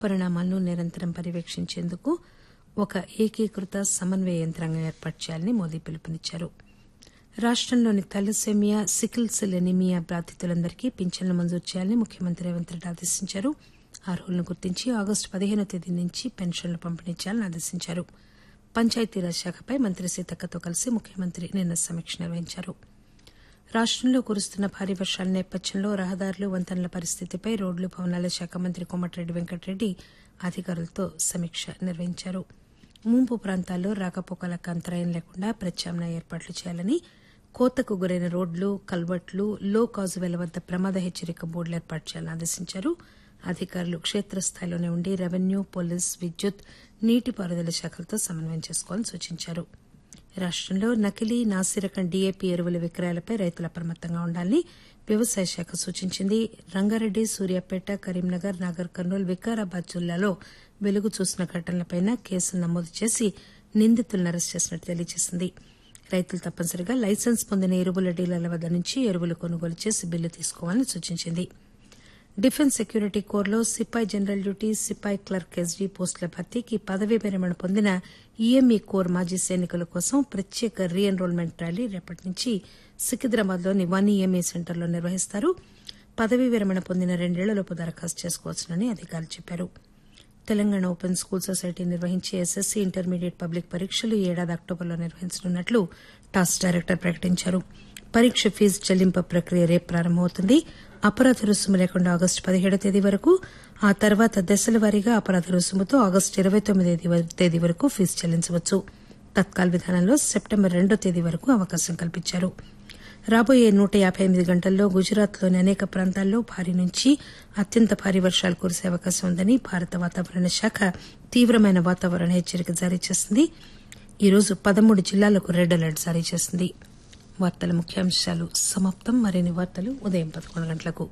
పరిణామాలను నిరంతరం పర్యవేక్షించేందుకు ఒక ఏకీకృత సమన్వయ యంత్రాంగం ఏర్పాటు చేయాలని మోదీ పిలుపునిచ్చారు రాష్టంలోని తలసేమియా సికిల్ సెల్ ఎనీమియా బాధితులందరికీ పింఛన్లు మంజూరు చేయాలని ముఖ్యమంత్రి రేవంత్ రెడ్డి ఆదేశించారు అర్హులను గుర్తించి ఆగస్టు పదిహేనో తేదీ నుంచి పెన్షన్లు పంపిణీ చేయాలని ఆదేశించారు పంచాయతీరాజ్ శాఖపై మంత్రి సీతక్కతో కలిసి ముఖ్యమంత్రి నిన్న సమీక్ష నిర్వహించారు రాష్టంలో కురుస్తున్న భారీ వర్షాల నేపథ్యంలో రహదారులు వంతెనల పరిస్థితిపై రోడ్లు భవనాల శాఖ మంత్రి కోమటిరెడ్డి వెంకటరెడ్డి అధికారులతో సమీక్ష నిర్వహించారు ముంపు ప్రాంతాల్లో రాకపోకలకు అంతరాయం లేకుండా ప్రత్యామ్నాయ ఏర్పాట్లు చేయాలని కోతకు గురైన రోడ్లు కల్వర్ట్లు లో కాజువేల వద్ద ప్రమాద హెచ్చరిక బోర్డులు ఏర్పాటు చేయాలని ఆదేశించారు అధికారులు క్షేత్రస్థాయిలోనే ఉండి రెవెన్యూ పోలీస్ విద్యుత్ నీటిపారుదల శాఖలతో సమన్వయం చేసుకోవాలని సూచించారు రాష్టంలో నకిలీ నాసిరకం డీఏపీ ఎరువుల విక్రయాలపై రైతులు అప్రమత్తంగా ఉండాలని వ్యవసాయ శాఖ సూచించింది రంగారెడ్డి సూర్యాపేట కరీంనగర్ నాగర్ కర్నూలు వికారాబాద్ జిల్లాలో వెలుగు చూసిన ఘటనలపై కేసులు నమోదు చేసి నిందితులను అరెస్ట్ చేసినట్టు తెలియజేసింది రైతులు తప్పనిసరిగా లైసెన్స్ పొందిన ఎరువుల డీలర్ల వద్ద నుంచి ఎరువులు కొనుగోలు చేసి బిల్లు తీసుకోవాలని సూచించింది డిఫెన్స్ సెక్యూరిటీ కోర్లో సిపాయి జనరల్ డ్యూటీ సిపాయి క్లర్క్ ఎస్డీ పోస్టుల భర్తీకి పదవీ విరమణ పొందిన ఈఎంఈ కోర్ మాజీ సైనికుల కోసం ప్రత్యేక రీ ఎన్రోల్మెంట్ ర్యాలీ రేపటి నుంచి సికింద్రాబాద్లోని వన్ ఈఎంఈ సెంటర్లో నిర్వహిస్తారు పదవీ విరమణ పొందిన రెండేళ్లలోపు దరఖాస్తు చేసుకోవచ్చునని అధికారులు చెప్పారు తెలంగాణ ఓపెన్ స్కూల్ సొసైటీ నిర్వహించే ఎస్ఎస్సీ ఇంటర్మీడియట్ పబ్లిక్ పరీక్షలు ఈ ఏడాది అక్టోబర్లో నిర్వహించనున్నట్లు టాస్ డైరెక్టర్ ప్రకటించారు పరీక్ష ఫీజు చెల్లింపు ప్రక్రియ రేపు ప్రారంభమవుతుంది అపరాధ రుసుము లేకుండా ఆగస్టు పదిహేడో తేదీ వరకు ఆ తర్వాత దశల వారీగా అపరాధ రుసుముతో ఆగస్టు ఇరవై తొమ్మిదో తేదీ వరకు ఫీజు చెల్లించవచ్చు తత్కాల్ విధానంలో సెప్టెంబర్ రెండో తేదీ వరకు అవకాశం కల్పించారు రాబోయే నూట యాబై ఎనిమిది గంటల్లో గుజరాత్లోని అనేక ప్రాంతాల్లో భారీ నుంచి అత్యంత భారీ వర్షాలు కురిసే అవకాశం ఉందని భారత వాతావరణ శాఖ తీవ్రమైన వాతావరణ హెచ్చరిక జారీ చేసింది ఈరోజు పదమూడు జిల్లాలకు రెడ్ అలర్ట్ జారీ చేసింది వార్తల ముఖ్యాంశాలు సమాప్తం మరిన్ని వార్తలు ఉదయం పదకొండు గంటలకు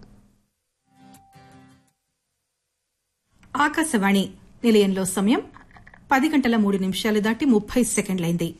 ఆకాశవాణి నిలయంలో సమయం పది గంటల మూడు నిమిషాలు దాటి ముప్పై సెకండ్లైంది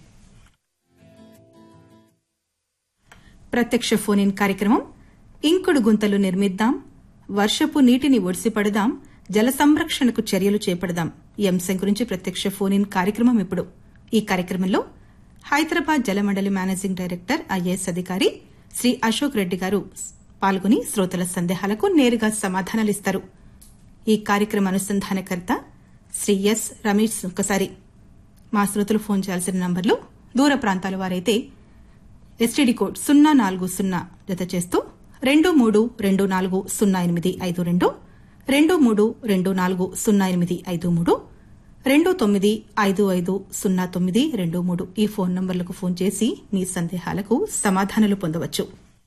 ప్రత్యక్ష ఫోన్ ఇన్ కార్యక్రమం ఇంకుడు గుంతలు నిర్మిద్దాం వర్షపు నీటిని ఒడిసిపడదాం జల సంరక్షణకు చర్యలు చేపడదాం ఈ అంశం గురించి ప్రత్యక్ష ఫోన్ ఇన్ కార్యక్రమం ఇప్పుడు ఈ కార్యక్రమంలో Hyderabad Jalamandali managing director IAS అధికారి శ్రీ అశోక్ రెడ్డి గారు పాల్గొని శ్రోతల సందేహాలకు నేరుగా సమాధానాలిస్తారు ఈ కార్యక్రమ అనుసంధానకర్త శ్రీ ఎస్ రమేష్ ఒకసారి మా శ్రోతలు ఫోన్ చేయాల్సిన నంబర్లు దూర ప్రాంతాల వారైతే ఎస్టీడీ కోడ్ సున్నా నాలుగు సున్నా జత చేస్తూ రెండు మూడు రెండు నాలుగు సున్నా ఎనిమిది ఐదు రెండు రెండు మూడు రెండు నాలుగు సున్నా ఎనిమిది ఐదు మూడు రెండు తొమ్మిది ఐదు ఐదు సున్నా తొమ్మిది రెండు మూడు ఈ ఫోన్ నంబర్లకు ఫోన్ చేసి మీ సందేహాలకు సమాధానాలు పొందవచ్చు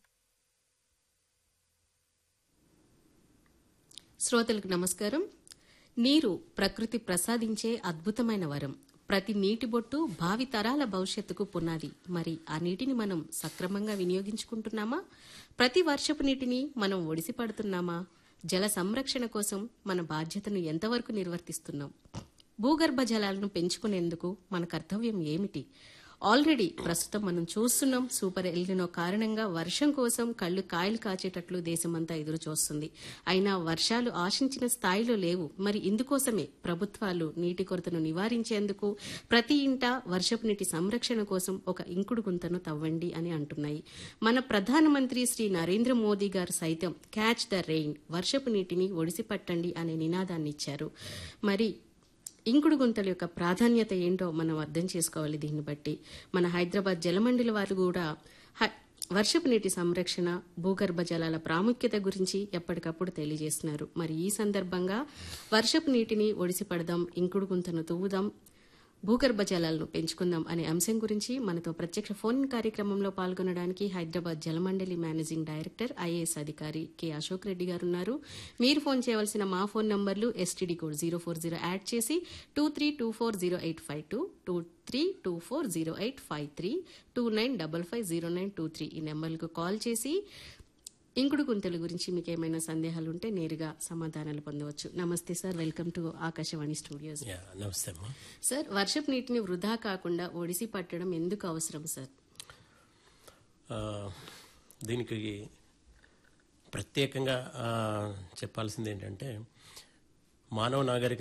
శ్రోతలకు నమస్కారం నీరు ప్రకృతి ప్రసాదించే అద్భుతమైన వరం ప్రతి నీటి బొట్టు భావి తరాల భవిష్యత్తుకు పునాది మరి ఆ నీటిని మనం సక్రమంగా వినియోగించుకుంటున్నామా ప్రతి వర్షపు నీటిని మనం ఒడిసి పడుతున్నామా జల సంరక్షణ కోసం మన బాధ్యతను ఎంతవరకు నిర్వర్తిస్తున్నాం భూగర్భ జలాలను పెంచుకునేందుకు మన కర్తవ్యం ఏమిటి ఆల్రెడీ ప్రస్తుతం మనం చూస్తున్నాం సూపర్ ఎల్నినో కారణంగా వర్షం కోసం కళ్ళు కాయలు కాచేటట్లు దేశమంతా ఎదురు చూస్తుంది అయినా వర్షాలు ఆశించిన స్థాయిలో లేవు మరి ఇందుకోసమే ప్రభుత్వాలు నీటి కొరతను నివారించేందుకు ప్రతి ఇంట వర్షపు నీటి సంరక్షణ కోసం ఒక ఇంకుడు గుంతను తవ్వండి అని అంటున్నాయి మన ప్రధానమంత్రి శ్రీ నరేంద్ర మోదీ గారు సైతం క్యాచ్ ద రెయిన్ వర్షపు నీటిని ఒడిసి పట్టండి అనే నినాదాన్ని ఇచ్చారు మరి ఇంకుడు గుంతల యొక్క ప్రాధాన్యత ఏంటో మనం అర్థం చేసుకోవాలి దీన్ని బట్టి మన హైదరాబాద్ జలమండలి వారు కూడా వర్షపు నీటి సంరక్షణ భూగర్భ జలాల ప్రాముఖ్యత గురించి ఎప్పటికప్పుడు తెలియజేస్తున్నారు మరి ఈ సందర్భంగా వర్షపు నీటిని ఒడిసి పడదాం ఇంకుడు గుంతను తవ్వుదాం భూగర్భ జలాలను పెంచుకుందాం అనే అంశం గురించి మనతో ప్రత్యక్ష ఫోన్ కార్యక్రమంలో పాల్గొనడానికి Hyderabad Jalamandali managing director IAS అధికారి కె అశోక్ రెడ్డి గారు ఉన్నారు మీరు ఫోన్ చేయవలసిన మా phone numbers STD code zero four zero add చేసి two three two four zero eight five two two three two four zero eight five three two nine double five zero nine two three ఈ నెంబర్లకు call చేసి ఇంకుడు గుంతల గురించి మీకు ఏమైనా సందేహాలు ఉంటే నేరుగా సమాధానాలు పొందవచ్చు నమస్తే sir welcome to Akashvani studios yeah, నమస్తే అమ్మా సార్ వర్షపు నీటిని వృధా కాకుండా ఒడిసి పట్టడం ఎందుకు అవసరం సార్ ఆ, దీనికి ప్రత్యేకంగా ఆ, చెప్పాల్సింది ఏంటంటే మానవ నాగరిక